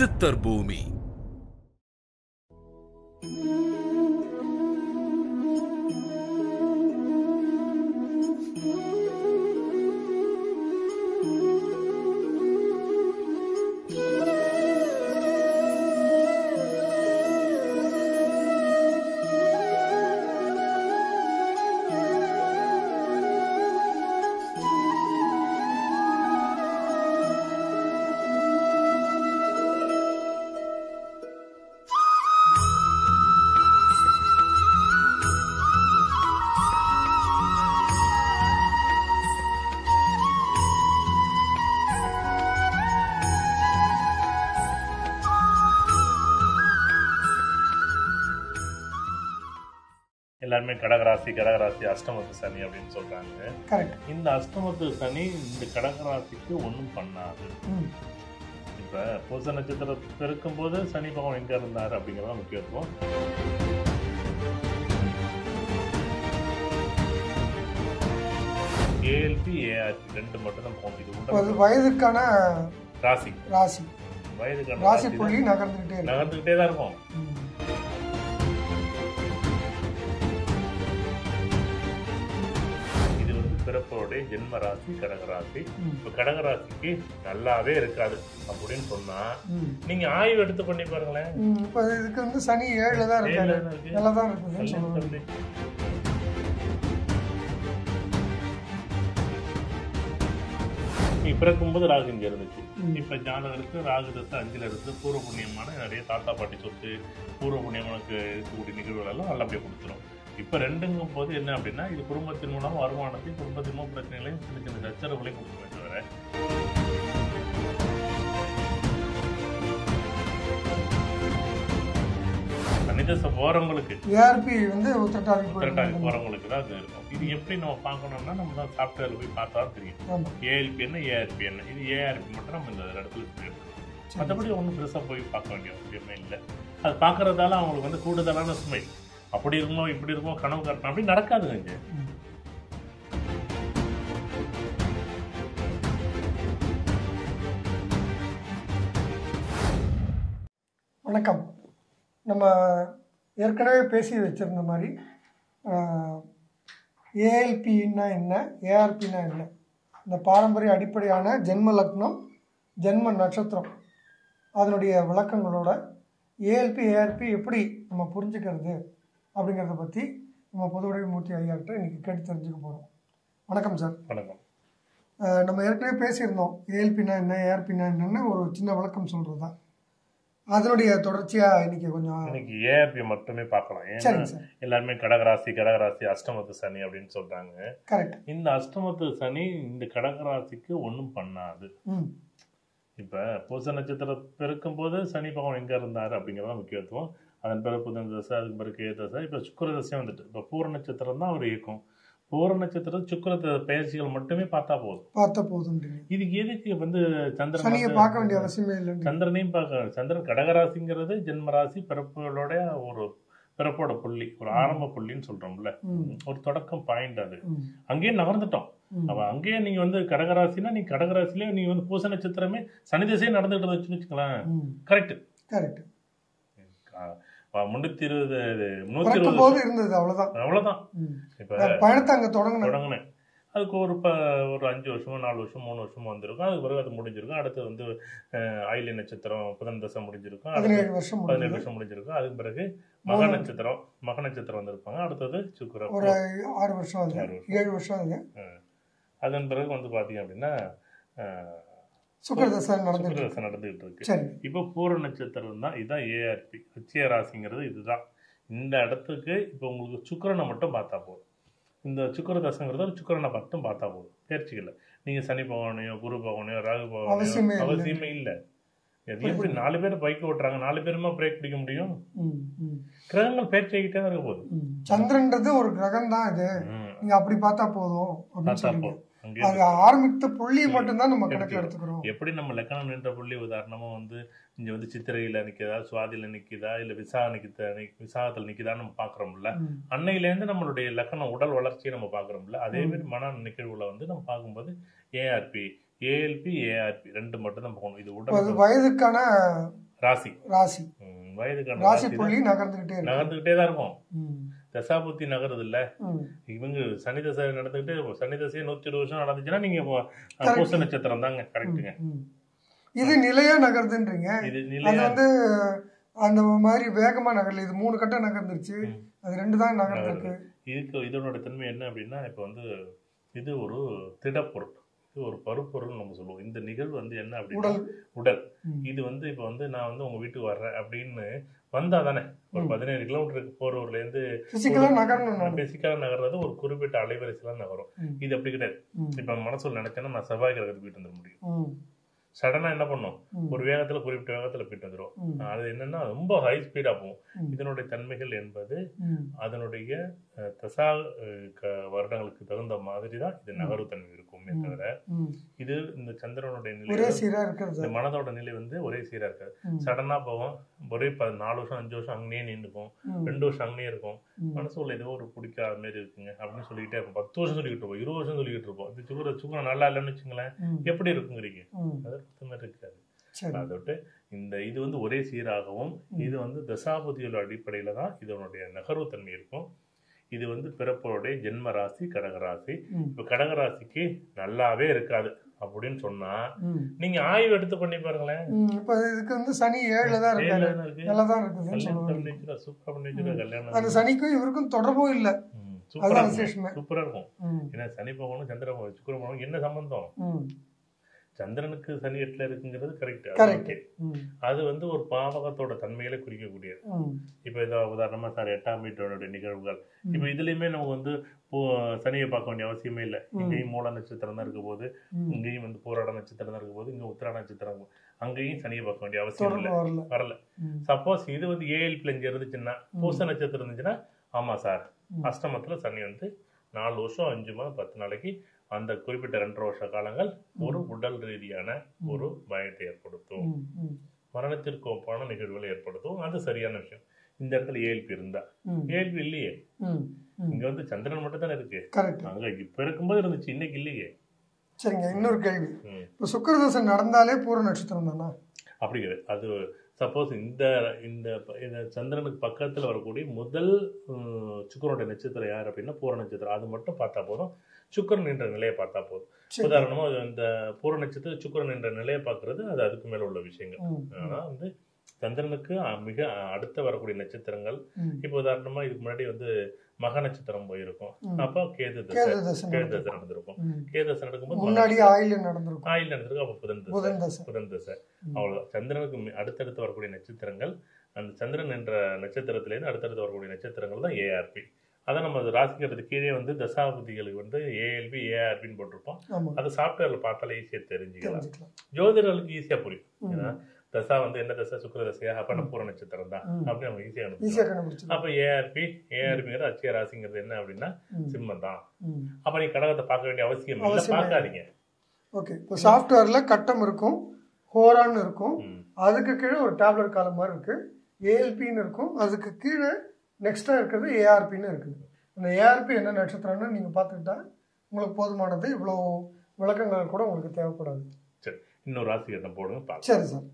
சித்தர் பூமி எல்லாருமே கடகராசி கடகராசி அஷ்டமத்து சனி அப்படின்னு சொல்றாங்க கரெக்ட் இந்த அஷ்டமத்து சனி இந்த கடகராசிக்கு ஒன்றும் பண்ணாது ம் இப்ப பூச நட்சத்திரம் பெருக்கும் போது சனி பகவான் எங்க இருந்தாரு அப்படிங்கறத முக்கியத்துவம் ஏஎல்பி ஏஆர்பி ரெண்டு மட்டும் தான் போகும் இது இப்போ அது உடல் வயதுக்கான ராசி ராசி வயதுக்கான ராசி ராசி புள்ளி தான் நகர்ந்துகிட்டே இருக்கு நகர்ந்துகிட்டே தான் இருக்கும் ம். இது வந்து பிறப்போடைய ஜென்ம ராசி கடகராசி ம். இப்ப கடகராசிக்கு நல்லாவே இருக்காது அப்படின்னு சொன்னா ம். நீங்க ஆய்வு எடுத்து பண்ணி பாருங்களேன் ம், இப்போ இதுக்கு வந்து சனி ஏழுல தான் இருக்காரு ஏழுல தான் இருக்கு. நல்லா தான் இருக்குதுன்னு சொல்லி சொல்லுவாங்க சொல்லி. நீ பிறக்கும்போது ராகு இங்க இருந்துச்சு ம். இப்ப ஜாதகருக்கு ராகு தசை அஞ்சுல இருந்து பூர்வ புண்ணியமான நிறைய தாத்தா பாட்டி சொத்து பூர்வ புண்ணியமானுக்கு இருக்கக்கூடிய நிகழ்வுகள் எல்லாம் நல்லபடியா கொடுத்துரும் இப்ப ரெண்டுங்கும் போது என்ன அப்படின்னா இது குடும்பத்தின் மூலம் வருமானத்தையும் குடும்பத்தின் மூலம் பிரச்சனைகளையும் சின்ன சின்ன சச்சரவுகளையும் கொடுக்குமே தவிர சனிதசை போறவங்களுக்கு ஏஆர்பி வந்து உத்திரட்டாதி கரெக்டாக போயிருக்கு போறவங்களுக்கு தான் அது இருக்கும் இது எப்படி நம்ம பார்க்கணும்னா நம்ம தான் சாஃப்ட்வேர்ல போய் பார்த்தா தான் தெரியும் ஆமா ஏஎல்பி என்ன ஏஆர்பி என்ன இது ஏஆர்பி மட்டும் நம்ம இந்த இடத்துல தெரியும் மற்றபடி ஒன்றும் பெருசாக போய் பார்க்க வேண்டிய அவசியமே இல்லை அது பார்க்கறதால அவங்களுக்கு வந்து கூடுதலான சுமை அப்படி இருக்குமோ இப்படி இருக்குமோ கனவு காட்டணும் அப்படி நடக்காதுங்க இங்க ம். வணக்கம் நம்ம ஏற்கனவே பேசி வச்சிருந்த மாதிரி ஏஎல்பின்னா என்ன ஏஆர்பின்னா என்ன இந்த பாரம்பரிய அடிப்படையான ஜென்ம லக்னம் ஜென்ம நட்சத்திரம் அதனுடைய விளக்கங்களோட ஏஎல்பி ஏஆர்பி எப்படி நம்ம புரிஞ்சுக்கிறது அப்படிங்கிறத பற்றி நம்ம பொதுவுடைய மூர்த்தி ஐயாக்கிட்ட இன்னைக்கு கேட்டு தெரிஞ்சுக்க போகிறோம் வணக்கம் சார் வணக்கம் அஹ் நம்ம ஏற்கனவே பேசியிருந்தோம் ஏஎல்பினா என்ன ஏஆர்பினா என்னன்னு ஒரு சின்ன விளக்கம் சொல்கிறது தான் அதனுடைய தொடர்ச்சியாக இன்னைக்கு கொஞ்சம் இன்னைக்கு ஏஆர்பி மட்டுமே பார்க்கலாம் ஏன்னா சரிங்க சார் எல்லாருமே கடகராசி கடகராசி அஷ்டமத்து சனி அப்படின்னு சொல்றாங்க கரெக்ட் இந்த அஷ்டமத்து சனி இந்த கடகராசிக்கு ஒன்றும் பண்ணாது ம் இப்ப பூச நட்சத்திரம் பெருக்கும் போது சனி பகவான் எங்க இருந்தாரு அப்படிங்கறத முக்கியத்துவம் அதன் பிறகு புதன் தசை அதுக்கு பிறகு கே தசை இப்ப சுக்கிர தசையும் வந்துட்டு இப்ப பூர நட்சத்திரம் தான் அவர் இயக்கும் பூர நட்சத்திரம் சுக்கிர த- பெயர்ச்சிகள் மட்டுமே பார்த்தா போதும் பார்த்த போதுன்றீங்க இதுக்கு எதுக்கு வந்து சந்திரன் சனியை வந்து- பார்க்க வேண்டிய அவசியமே இல்லைன்னு சந்திரனையும் பார்க்க சந்திரன் கடகராசிங்கிறது ஜென்மராசி பிறப்புகளோட ஒரு பிறப்போட புள்ளி ஒரு ஆரம்ப புள்ளின்னு சொல்றோம்ல ம் ஒரு தொடக்கம் பாயிண்ட் அது ம் அங்கேயே நகர்ந்துட்டோம் ம். அவ அங்கேயே நீங்க வந்து கடகராசினா நீங்க கடகராசிலே நீங்க வந்து பூச நட்சத்திரமே சனி திசையே நடந்துட்டு இருந்துச்சுன்னு வச்சுக்கலாம் ம் கரெக்ட் கரெக்ட் முன்னூத்தி இருபது இது, நூத்தி பிறக்கும் இருபது போது இருந்தது அவ்வளோதான் அவ்வளவுதான் ம் இப்ப நான் பயணத்தை அங்கே தொடங்கினேன் தொடங்கினேன் அதுக்கு ஒரு ப ஒரு அஞ்சு வருஷமோ நாலு வருஷம் மூணு வருஷமோ வந்திருக்கும் அதுக்கு பிறகு அது முடிஞ்சிருக்கும் அடுத்து வந்து அஹ், ஆயில்ய நட்சத்திரம் புதன் தசை முடிஞ்சிருக்கும் அடுத்து பதினேழு வருஷம் பதினேழு முடிஞ்சது வருஷம் முடிஞ்சிருக்கும் அதுக்கு பிறகு மக மூணு. நட்சத்திரம் மக நட்சத்திரம் வந்திருப்பாங்க அடுத்தது சுக்கிர ஒரு ஆறு வருஷம் அது ஆறு வருஷம். ஏழு வருஷம் அது அதன் பிறகு வந்து பாத்தீங்க அப்படின்னா அஹ், சுக்கரதசை நடந்துட்டு சுக்கிர இருக்கு. தசை நடந்துகிட்டு இருக்கு சரி இப்போ பூர நட்சத்திரம் தான் இதுதான் ஏஆர்பி உச்சய ராசிங்கிறது இதுதான் இந்த இடத்துக்கு இப்போ உங்களுக்கு சுக்கிரனை மட்டும் பார்த்தா போதும் இந்த சுக்கிர தசைங்கிறது ஒரு சுக்கிரனை மட்டும் பார்த்தா போதும் பேர்ச்சிக்கல நீங்க சனி பகவானையோ குரு பகவானையோ ராகு அவசியமே பகவானையோ இல்லை. அவசியமே இல்லை அது எப்படி நாலு பேர் பைக் ஓட்டுறாங்க நாலு பேருமா பிரேக் பிடிக்க முடியும் ம் ம் கிரகங்கள் பயிற்சி ஆகிட்டே தான் இருக்க போகுது ம் சந்திரன்றது ஒரு கிரகம் தான் இது ம். நீங்க அப்படி பார்த்தா போதும் அப்படின்னு பார்த்தா சொல்றீங்க போதும் அங்கே அது ஆரம்பித்த புள்ளி மட்டும்தான் நம்ம கணக்கில் எடுத்துக்கிறோம். எடுத்துக்கிறோம் எப்படி நம்ம லக்கணம் நின்ற புள்ளி உதாரணமா வந்து இங்க வந்து சித்திரையில நிக்குதா சுவாதியில நிக்குதா இல்ல விசாக நிக்குதா விசாகத்துல நிக்குதான்னு நம்ம பாக்குறோம்ல ம். அன்னையில இருந்து நம்மளுடைய லக்கணம் உடல் வளர்ச்சியை நம்ம பாக்குறோம்ல அதே மாதிரி மன நிகழ்வுல வந்து நம்ம பார்க்கும்போது ஏஆர்பி ஏஎல்பி ஏஆர்பி ரெண்டு மட்டும் தான் போகணும் இது இப்போ அது உடல் வயதுக்கான ராசி ராசி ம், வயதுக்கான ராசி ராசி புள்ளி நகர்ந்துகிட்டே இருக்கு நகர்ந்துகிட்டே தான் இருக்கும் ம், தசாபுத்தி நகருது இல்ல ம். இவங்க சனி தசை நடந்துகிட்டு சனி தசையே நூத்தி இருபது வருஷம் நடந்துச்சுன்னா நீங்க இப்போ, அஹ், Correct. பூச நட்சத்திரம் தாங்க கரெக்டுங்க ம். இது நிலையா நகருதுன்றீங்க இது அது நிலையா வந்து அந்த மாதிரி வேகமா நகரல இது மூணு கட்டம் நகர்ந்துருச்சு ம். அது ரெண்டு தான் நகர்ந்துருக்கு இதுக்கு இதனோட தன்மை என்ன அப்படின்னா இப்போ வந்து இது ஒரு திடப்பொருள் இது ஒரு பருப்பொருள் நம்ம சொல்லுவோம் இந்த நிகழ்வு வந்து என்ன அப்படின்னா உடல் உடல் ம். இது வந்து இப்போ வந்து நான் வந்து உங்க வீட்டுக்கு வர்றேன் அப்படின்னு வந்தா தானே ஒரு ம். பதினேழு கிலோமீட்டருக்கு போறவர்ல இருந்து பிசிக்கலா நகரணும் நான் பேசிக்காக நகர்றது ஒரு குறிப்பிட்ட அலைவரிசையில நகரும் ம். இது அப்படி கிடையாது ம். இப்ப மனசுல நினைச்சேன்னா நான் செவ்வாய் கிரகத்துக்கு போயிட்டு வந்துட முடியும் ம். சடனா என்ன பண்ணும் ம். ஒரு வேகத்துல குறிப்பிட்ட வேகத்துல போயிட்டு வந்துடும் ம். அது என்னன்னா ரொம்ப ஹை ஸ்பீடா போகும் ம். இதனுடைய தன்மைகள் என்பது ம். அதனுடைய அஹ், தசா அஹ், க- வருடங்களுக்கு தகுந்த மாதிரி தான் இது நகர்வு தன்மை இருக்குமே ம். தவிர ம். இது இந்த சந்திரனுடைய நிலை ஒரே வந்து- சீரா இருக்கிறது இந்த மனதோட நிலை வந்து ஒரே சீரா இருக்காது ம். சடனா போகும் ஒரே ப- நாலு வருஷம் அஞ்சு வருஷம் அங்கேயே நின்றுக்கும் ம். ரெண்டு வருஷம் அங்கேயே இருக்கும் ம். மனசுல ஏதோ ஒரு பிடிக்காத மாதிரி இருக்குங்க அப்படின்னு சொல்லிக்கிட்டே இருப்போம் பத்து வருஷம் சொல்லிக்கிட்டு இருப்போம் இருபது வருஷம் சொல்லிக்கிட்டு இருப்போம் இந்த சுகர சுகரம் நல்லா இல்லைன்னு வச்சுங்களேன் ம். எப்படி இருக்குங்கிறீங்க ம். அது பத்து மாதிரி இருக்காது சரி அதை விட்டு இந்த இது வந்து ஒரே சீராகவும் இது வந்து தசாபதியோட அடிப்படையில தான் இதனுடைய நகர்வு தன்மை இருக்கும் இது வந்து பிறப்போடைய ஜென்ம ராசி கடகராசி ம். இப்ப கடகராசிக்கு நல்லாவே இருக்காது அப்படின்னு சொன்னா ம். நீங்க ஆய்வு எடுத்து பண்ணி பாருங்களேன் ம். இப்ப இதுக்கு வந்து சனி ஏழுல தான் இருக்காரு ஏழுல தானே இருக்கு. நல்லா தான் இருக்குதுன்னு கல்யாணம் சொல்லுவாங்க பண்ணி வச்சுட்டா, சூப்பரா பண்ணி வச்சுட்டா, கல்யாணம் அந்த சனிக்கும் இவருக்கும் தொடர்பும் இல்ல ம், சூப்பரா அதுதான் இருக்கும். விசேஷமே. சூப்பரா இருக்கும் ம். ஏன்னா சனி பகவானும் சந்திர பகவானும் சுக்கிர பகவானும் என்ன சம்பந்தம் ம். சந்திரனுக்கு சனி எட்டுல இருக்குங்கிறது கரெக்ட் Correct. ம். அது வந்து ஒரு பாவகத்தோட தன்மைகளை குறிக்கக்கூடியது ம். இப்போ இதோ உதாரணமா சார் எட்டாம் வீட்டோட நிகழ்வுகள் இப்போ இதுலயுமே நம்ம வந்து போ- சனியை பார்க்க வேண்டிய அவசியமே இல்லை இங்கேயும் மூல நட்சத்திரம் தான் இருக்க போது ம். இங்கேயும் வந்து போராட நட்சத்திரம் தான் இருக்க போது இங்க உத்திராட நட்சத்திரம் இருக்கும். அங்கேயும் சனியை பார்க்க வேண்டிய அவசியம் தொடர்பு இல்லை வரல வரல ம். சப்போஸ் இது வந்து ஏஎல் பிளஞ்சி இருந்துச்சுன்னா பூச நட்சத்திரம் இருந்துச்சுன்னா ஆமா சார் ம். அஷ்டமத்துல சனி வந்து நாலு வருஷம் அஞ்சு மாதம் பத்து நாளைக்கு அந்த குறிப்பிட்ட ரெண்டரை வருஷ காலங்கள் ஒரு உடல் ரீதியான ஒரு பயத்தை ஏற்படுத்தும் ம். ம். மரணத்திற்கு ஒப்பான நிகழ்வுகளை ஏற்படுத்தும் அது சரியான விஷயம் இந்த இடத்துல ஏழ்பி இருந்தா ம். ஏழ்பி இல்லையே ம். ம். இங்க வந்து சந்திரன் மட்டும் தானே இருக்கு கரெக்ட் அங்க இப்ப இருக்கும்போது இருந்துச்சு இன்னைக்கு இல்லையே சரிங்க இன்னொரு கேள்வி ம். இப்போ சுக்கிரதசை நடந்தாலே பூர நட்சத்திரம் தானா அப்படி கிடையாது அது சப்போஸ் இந்த இந்த ப- இந்த சந்திரனுக்கு பக்கத்துல வரக்கூடிய முதல் உம், சுக்கிரனுடைய நட்சத்திரம் யார் அப்படின்னா பூர நட்சத்திரம் அது மட்டும் பார்த்தா போதும் சுக்கிரன் என்ற நிலையை பார்த்தா போதும் சரி உதாரணமா இந்த பூர நட்சத்திரம் சுக்கிரன் என்ற நிலையை பார்க்கிறது அது அதுக்கு மேல உள்ள விஷயங்கள் ம். ஆனா வந்து சந்திரனுக்கு அ- மிக அடுத்த வரக்கூடிய நட்சத்திரங்கள் ம். இப்போ உதாரணமா இதுக்கு முன்னாடி வந்து மக நட்சத்திரம் போயிருக்கும் ம். அப்போ கேது தசை கேது தசை கேது நடக்கும். தசை நடந்திருக்கும் ம். கேது தசை நடக்கும்போது முன்னாடி ஆயில நடந்திருக்கும் ஆயில் நடந்திருக்கும் அப்போ புதன் தசை புதன் தசை புதன் தசை ம். அவ்வளவுதான் சந்திரனுக்கு மி- அடுத்தடுத்து வரக்கூடிய நட்சத்திரங்கள் அந்த சந்திரன் என்ற நட்சத்திரத்திலேருந்து அடுத்தடுத்து வரக்கூடிய நட்சத்திரங்கள் தான் ஏஆர்பி அதை நம்ம அது ராசிக்கிறது கீழே வந்து தசாபதிகளுக்கு வந்து ஏஎல்பி ஏஆர்பின்னு போட்டிருப்போம் ஆமா அது சாஃப்ட்வேர்ல பார்த்தாலே ஈஸியா தெரிஞ்சுக்கலாம் தெரிஞ்சுக்கலாம் ஜோதிடர்களுக்கு ஈஸியா புரியும் ம். ஏன்னா தசா வந்து என்ன தசா சுக்கிர தசையா அப்ப நம்ம பூர நட்சத்திரம் தான் ம். அப்படி நம்ம ஈஸியா ஈஸியா அனுப்பிச்சோம் கண்டுபிடிச்சிக்கலாம் அப்ப ஏஆர்பி ஏஆர்பிங்கிற அச்சய ராசிங்கிறது என்ன அப்படின்னா ம். சிம்மம் தான் ம். அப்ப நீ கடகத்தை பார்க்க வேண்டிய அவசியம் இல்லை அவசியம் இல்லை. பார்க்காதீங்க ஓகே இப்போ சாஃப்ட்வேர்ல கட்டம் இருக்கும் ஹோரான்னு இருக்கும் ம். அதுக்கு கீழே ஒரு டேப்லெட் காலம் மாதிரி இருக்கு ஏஎல்பின்னு இருக்கும் அதுக்கு கீழே நெக்ஸ்டா இருக்கிறது ஏஆர்பின்னு இருக்குது அந்த ஏஆர்பி என்ன நட்சத்திரம்னு நீங்க பார்த்துக்கிட்டா உங்களுக்கு போதுமானது இவ்வளோ விளக்கங்கள் கூட உங்களுக்கு தேவைப்படாது சரி இன்னொரு ராசி கட்டம் போடுங்க பார்க்கலாம் சரி சார்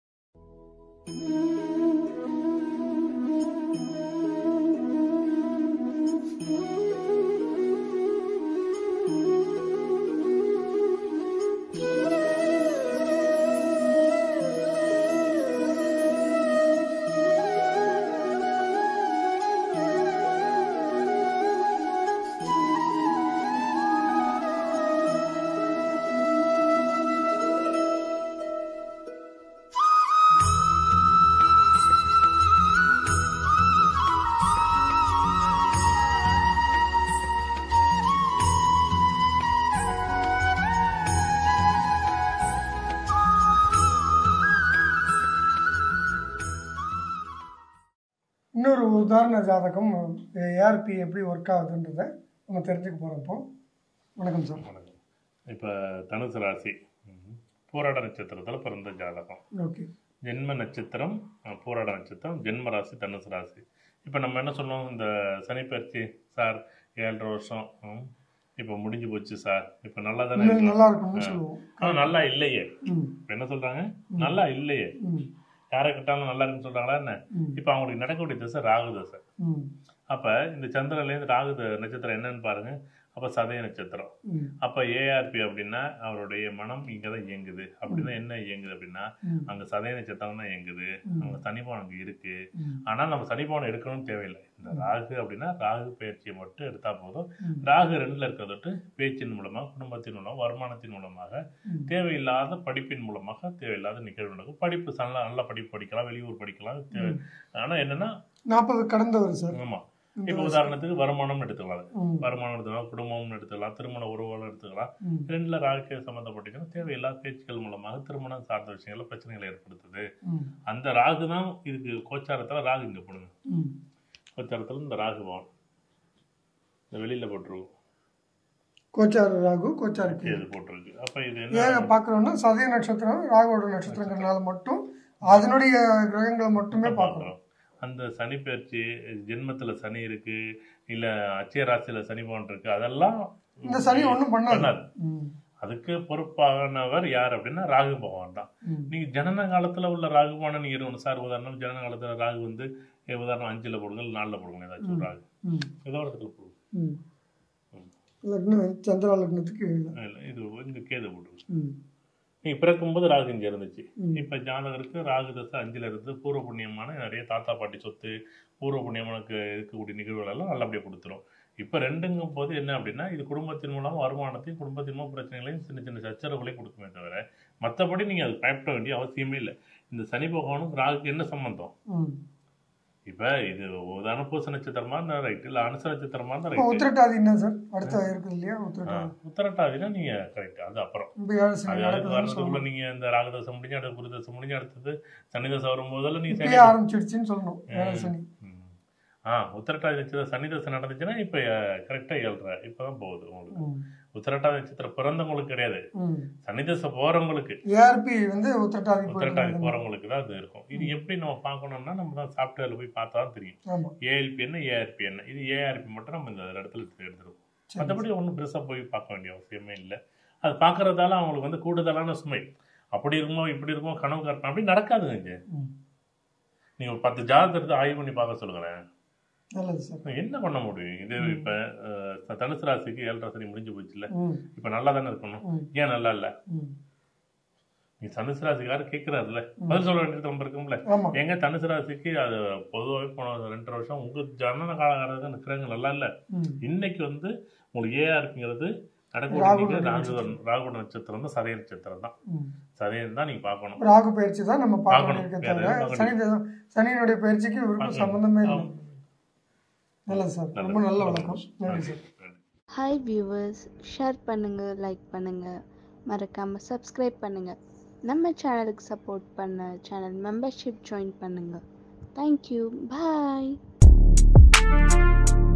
இன்னொரு உதாரண ஜாதகம் ஏஆர்பி எப்படி ஒர்க் ஆகுதுன்றதை நம்ம தெரிஞ்சுக்க போகிறோம் இப்போ வணக்கம் சார் வணக்கம் இப்ப தனுசு ராசி ம். பூராட நட்சத்திரத்துல பிறந்த ஜாதகம் ஓகே ஜென்ம நட்சத்திரம் அஹ், பூராட நட்சத்திரம் ஜென்ம ராசி தனுசு ராசி இப்போ நம்ம என்ன சொன்னோம் இந்த சனி பயிற்சி சார் ஏழரை வருஷம் ம், இப்போ முடிஞ்சு போச்சு சார் இப்போ நல்லா தானே இன்னும் இருக்கு நல்லா இருக்கும்னு சொல்லுவோம் ஆனால் நல்லா இல்லையே ம் இப்போ என்ன சொல்றாங்க நல்லா இல்லையே ம் யாரை கேட்டாலும் நல்லா இருக்குன்னு சொல்றாங்களா என்ன ம் இப்போ அவங்களுக்கு நடக்கக்கூடிய தசை ராகு தசை ம் அப்ப இந்த சந்திரன்லேருந்து ராகு த- நட்சத்திரம் என்னன்னு பாருங்க அப்ப சதய நட்சத்திரம் ம் அப்ப ஏஆர்பி அப்படின்னா அவருடைய மனம் இங்கதான் இயங்குது அப்படின்னா என்ன இயங்குது அப்படின்னா ம் அங்க சதய நட்சத்திரம் தான் இயங்குது ம். அங்க சனிபவன் அங்க இருக்கு ம் ஆனா நம்ம சனிபவன் எடுக்கணும்னு தேவையில்லை இந்த ராகு அப்படின்னா ராகு பயிற்சியை மட்டும் எடுத்தா போதும் ம். ராகு ரெண்டுல இருக்கிறத விட்டு பேச்சின் மூலமாக குடும்பத்தின் மூலம் வருமானத்தின் மூலமாக ம். தேவையில்லாத படிப்பின் மூலமாக தேவையில்லாத நிகழ்வு நடக்கும் படிப்பு நல்ல நல்ல படிப்பு படிக்கலாம் வெளியூர் படிக்கலாம் தேவை ஆனா என்னன்னா நாற்பது கடந்தவர் சார் ஆமா இந்த இப்போ உதாரணத்துக்கு வருமானம்னு எடுத்துக்கலாம் ம் வருமானம் எடுத்துக்கலாம் குடும்பம்னு எடுத்துக்கலாம் திருமண உறவுகளும் எடுத்துக்கலாம் ம் ரெண்டுல ராகு சம்மந்தப்பட்டிருக்கிற தேவையில்லாத பேச்சுக்கள் மூலமாக திருமணம் சார்ந்த விஷயங்கள்ல பிரச்சனைகளை ஏற்படுத்துது ம் அந்த ராகு தான் இதுக்கு கோச்சாரத்துல ராகு இங்க போடுங்க ம் கோச்சாரத்துல இந்த ராகு பவன் இந்த வெளியில போட்டிருக்கும் கோச்சார ராகு கோச்சார கேது இது போட்டிருக்கு அப்ப இது என்ன ஏன் பார்க்குறோம்னா சதய நட்சத்திரம் ராகுவோட நட்சத்திரங்கிறனால மட்டும் அதனுடைய கிரகங்களை மட்டுமே பார்க்குறோம் பார்க்குறோம் அந்த சனி பயிற்சி ஜென்மத்துல சனி இருக்கு இல்ல அச்சய ராசியில சனி பவன் இருக்கு அதெல்லாம் இந்த சனி ஒன்றும் பண்ணாது பண்ணாது ம் அதுக்கு பொறுப்பானவர் யார் அப்படின்னா ராகு பகவான் தான் ம் நீங்க ஜனன காலத்துல உள்ள ராகுவான நீங்க இருக்கணும் சார் உதாரணம் ஜனன காலத்துல ராகு வந்து ஏ, உதாரணம் அஞ்சுல போடுங்க இல்ல நாலுல போடுங்க ஏதாச்சும் ஒரு ராகு ம் ஏதோ ஒரு இடத்துல போடுங்க ம் லக்னம் சந்திரா லக்னத்துக்கு இல்லை இல்ல, இது இங்க கேது போடுங்க ம் நீங்க பிறக்கும்போது ராகு இங்க இருந்துச்சு ம். இப்ப ஜாதகருக்கு ராகு தசை அஞ்சுல இருந்து பூர்வ புண்ணியமான நிறைய தாத்தா பாட்டி சொத்து பூர்வ புண்ணியமானுக்கு இருக்கக்கூடிய நிகழ்வுகள் எல்லாம் நல்லபடியா கொடுத்துரும் இப்ப ரெண்டுங்கும் போது என்ன அப்படின்னா இது குடும்பத்தின் மூலம் வருமானத்தையும் குடும்பத்தின் மூலம் பிரச்சனைகளையும் சின்ன சின்ன சச்சரவுகளையும் கொடுக்குமே தவிர மத்தபடி நீங்க அது பயப்பட வேண்டிய அவசியமே இல்லை இந்த சனி பகவானும் ராகுக்கு என்ன சம்பந்தம் ம் இப்ப இது உதாரண பூச நட்சத்திரமா இருந்தா ரைட் இல்ல அனுச நட்சத்திரமா இருந்தா இப்போ ரைட் உத்திரட்டாதி என்ன சார் அடுத்த இருக்குது இல்லையா உத்திரட்டாதி உத்தரட்டாதினா நீங்க கரெக்ட் அது அப்புறம் இப்போ ஏழு சனி அது அதுக்கு நடக்குதுன்னு வரதுக்குள்ள சொல்லணும் நீங்க இந்த ராகதசம் முடிஞ்சு அடுத்த குருதசம் முடிஞ்சு அடுத்தது சனிதசை வரும்போதெல்லாம் நீங்க இப்பயே ஆரம்பிச்சிடுச்சின்னு சொல்லணும் ஏழு சனி ம். ஆ உத்தரட்டாதி நட்சத்திரம் சனி தசை நடந்துச்சுன்னா இப்ப கரெக்டா ஏழ்ற இப்பதான் போகுது உங்களுக்கு ம் உத்தரட்டாதி நட்சத்திரம் பிறந்தவங்களுக்கு கிடையாது ம் சனி தசை போறவங்களுக்கு ஏஆர்பி வந்து உத்திரட்டாதி உத்தரட்டாதி போயிட்டு போறவங்களுக்கு தான் அது இருக்கும் இது எப்படி நம்ம பார்க்கணும்னா நம்ம தான் சாஃப்ட்வேர்ல போய் பார்த்தா தான் தெரியும் ஆமாம் ஏஎல்பி என்ன ஏஆர்பி என்ன இது ஏஆர்பி மட்டும் நம்ம இந்த இடத்துல எடுத்துருக்கோம் சரி மற்றபடி ஒன்றும் பெருசாக போய் பார்க்க வேண்டிய அவசியமே இல்லை அது பார்க்கறதால அவங்களுக்கு வந்து கூடுதலான சுமை அப்படி இருக்குமோ இப்படி இருக்குமோ கனவு காட்டணும் அப்படி நடக்காதுங்க இங்க ம் நீங்க ஒரு பத்து ஜாதகத்தை எடுத்து ஆய்வு பண்ணி பார்க்க சொல்லுங்களேன் நல்லது சார் என்ன பண்ண முடியும் இது இப்ப அஹ், தனுசு ராசிக்கு ஏழரை சனி முடிஞ்சு போச்சுல்ல ம் இப்ப நல்லா தானே இருக்கணும் ம் ஏன் நல்லா இல்ல ம் நீ தனுசு ராசிக்காரர் கேட்கிறாருல்ல பதில் சொல்ல வேண்டியது நம்ம இருக்கும்ல ஆமாம் எங்க தனுசு ராசிக்கு அது பொதுவாகவே போன ரெண்டரை வருஷம் உங்க ஜனன காலகட்டத்தில் நிற்கிறாங்க நல்லா இல்ல ம் இன்னைக்கு வந்து உங்களுக்கு ஏஆர்பிங்கிறது ராகுவோட நடக்கூடிய ராகு நட்சத்திரம். ராகுட நட்சத்திரம் தான் சதய நட்சத்திரம் தான் ம் சதயம் தான் நீங்க பார்க்கணும் ராகு பயிற்சி தான் நம்ம பார்க்க பார்க்கணும். வேண்டியிருக்க வேற தவிர எதுவும் சனி தசை- சனியினுடைய பயிற்சிக்கு இவருக்கும் பார்க்கணும். சம்பந்தமே இல்லை ஆமா. நல்லது சார் ரொம்ப நல்ல வணக்கம் நன்றி சார் ஹாய் வியூவர்ஸ் ஷேர் பண்ணுங்கள் லைக் பண்ணுங்கள் மறக்காமல் சப்ஸ்கிரைப் பண்ணுங்கள் நம்ம சேனலுக்கு சப்போர்ட் பண்ண சேனல் மெம்பர்ஷிப் ஜாயின் பண்ணுங்கள் தேங்க்யூ பாய்